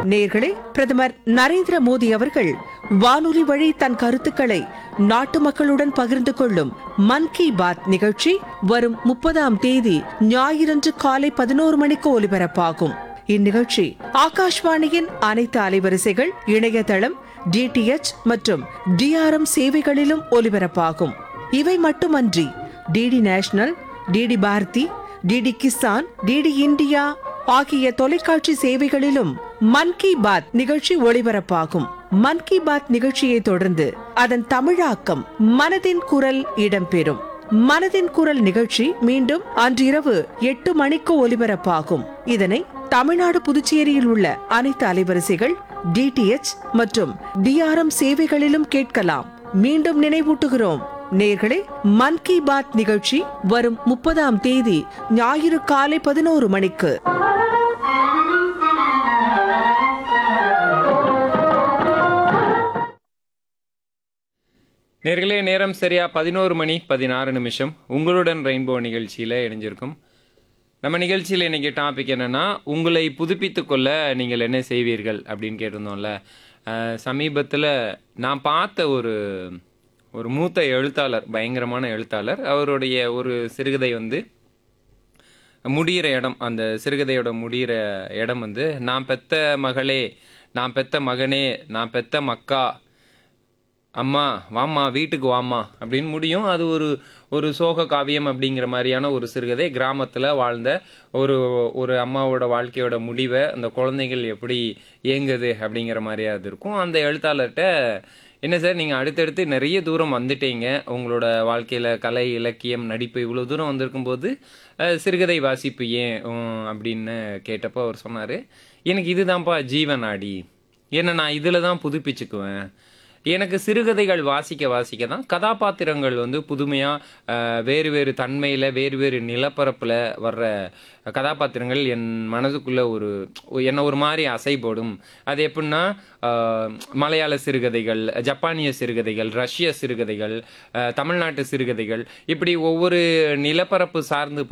நேர்களே பிரதமர் நரேந்திர மோடி அவர்கள் வானொலி வழி தன் கருத்துக்களை நாட்டு மக்களுடன் பகிர்ந்து கொள்ளும் மன் கி பாத் நிகழ்ச்சி வரும் முப்பதாம் தேதி ஞாயிறன்று காலை பதினோரு மணிக்கு ஒலிபரப்பாகும் இந்நிகழ்ச்சி ஆகாஷ்வாணியின் அனைத்து அலைவரிசைகள் இணையதளம் டிடிஎச் மற்றும் டிஆர்எம் சேவைகளிலும் ஒலிபரப்பாகும் இவை மட்டுமன்றி DD national DD Bharati DD Kisan DD India ஆகிய தொலைக்காட்சி சேவைகளிலும் மன் கி பாத் நிகழ்ச்சி ஒளிபரப்பாகும் மன் கி பாத் நிகழ்ச்சியை தொடர்ந்து அதன் தமிழாக்கம் மனதின் குரல் இடம்பெறும் மனதின் குரல் நிகழ்ச்சி மீண்டும் அன்றிரவு எட்டு மணிக்கு ஒலிபரப்பாகும் இதனை தமிழ்நாடு புதுச்சேரியில் உள்ள அனைத்து அலைவரிசைகள் டிடிஎச் மற்றும் டிஆர்எம் சேவைகளிலும் கேட்கலாம் மீண்டும் நினைவூட்டுகிறோம் நேர்களே மன் கி பாத் நிகழ்ச்சி வரும் முப்பதாம் தேதி ஞாயிறு காலை பதினோரு மணிக்கு நேர்களே நேரம் சரியா பதினோரு மணி பதினாறு நிமிஷம் உங்களுடன் ரெயின்போ நிகழ்ச்சியில் இணைஞ்சிருக்கும் நம்ம நிகழ்ச்சியில் இன்னைக்கு டாபிக் என்னன்னா உங்களை புதுப்பித்து கொள்ள நீங்கள் என்ன செய்வீர்கள் அப்படின்னு கேட்டிருந்தோம்ல சமீபத்தில் நான் பார்த்த ஒரு ஒரு மூத்த எழுத்தாளர் பயங்கரமான எழுத்தாளர் அவருடைய ஒரு சிறுகதை வந்து முடிகிற இடம் அந்த சிறுகதையோட முடிகிற இடம் வந்து நான் பெத்த மகளே நான் பெத்த மகனே நான் பெத்த மக்கா அம்மா வாம்மா வீட்டுக்கு வாம்மா அப்படின்னு முடியும் அது ஒரு ஒரு சோக காவியம் அப்படிங்கிற மாதிரியான ஒரு சிறுகதை கிராமத்தில் வாழ்ந்த ஒரு ஒரு அம்மாவோட வாழ்க்கையோட முடிவை அந்த குழந்தைகள் எப்படி இயங்குது அப்படிங்கிற மாதிரியா அது இருக்கும் அந்த எழுத்தாளர்கிட்ட என்ன சார் நீங்கள் அடுத்தடுத்து நிறைய தூரம் வந்துட்டீங்க உங்களோட வாழ்க்கையில் கலை இலக்கியம் நடிப்பு இவ்வளோ தூரம் வந்திருக்கும்போது அஹ், சிறுகதை வாசிப்பு ஏன் உம், அப்படின்னு கேட்டப்போ அவர் சொன்னார் எனக்கு இதுதான்ப்பா ஜீவநாடி என்ன நான் இதில் தான் புதுப்பிச்சுக்குவேன் எனக்கு சிறுகதைகள் வாசிக்க வாசிக்க தான் கதாபாத்திரங்கள் வந்து புதுமையாக வேறு வேறு தன்மையில் வேறு வேறு நிலப்பரப்பில் வர்ற கதாபாத்திரங்கள் என் மனதுக்குள்ளே ஒரு என்ன ஒரு மாதிரி அசைபோடும் அது எப்படின்னா ஆஹ், மலையாள சிறுகதைகள் ஜப்பானிய சிறுகதைகள் ரஷ்ய சிறுகதைகள் ஆஹ், தமிழ்நாட்டு சிறுகதைகள் இப்படி ஒவ்வொரு நிலப்பரப்பு சார்ந்து